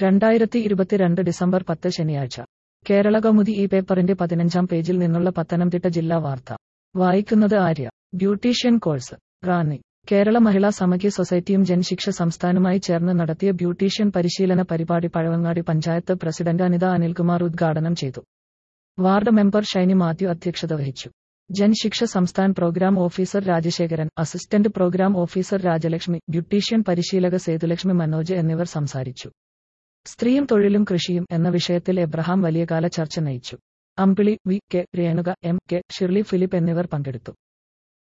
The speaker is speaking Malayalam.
രണ്ടായിരത്തി ഇരുപത്തിരണ്ട് ഡിസംബർ പത്ത് ശനിയാഴ്ച കേരള കൗമുദി ഈ പേപ്പറിന്റെ പതിനഞ്ചാം പേജിൽ നിന്നുള്ള പത്തനംതിട്ട ജില്ലാ വാർത്ത വായിക്കുന്നത് ആര്യ ബ്യൂട്ടീഷ്യൻ കോഴ്സ് റാന്നി കേരള മഹിളാ സമഗ്യ സൊസൈറ്റിയും ജൻശിക്ഷ സംസ്ഥാനുമായി ചേർന്ന് നടത്തിയ ബ്യൂട്ടീഷ്യൻ പരിശീലന പരിപാടി പഴവങ്ങാടി പഞ്ചായത്ത് പ്രസിഡന്റ് അനിത അനിൽകുമാർ ഉദ്ഘാടനം ചെയ്തു വാർഡ് മെമ്പർ ഷൈനി മാത്യു അധ്യക്ഷത വഹിച്ചു Jan Shiksha Sansthan program officer Rajasekharan assistant program officer Rajalakshmi beautician പരിശീലക സേതുലക്ഷ്മി മനോജ് എന്നിവർ സംസാരിച്ചു സ്ത്രീയും തൊഴിലും കൃഷിയും എന്ന വിഷയത്തിൽ എബ്രഹാം വലിയകാല ചർച്ച നയിച്ചു Ambili V K Renuka M K Shirley Philip എന്നിവർ പങ്കെടുത്തു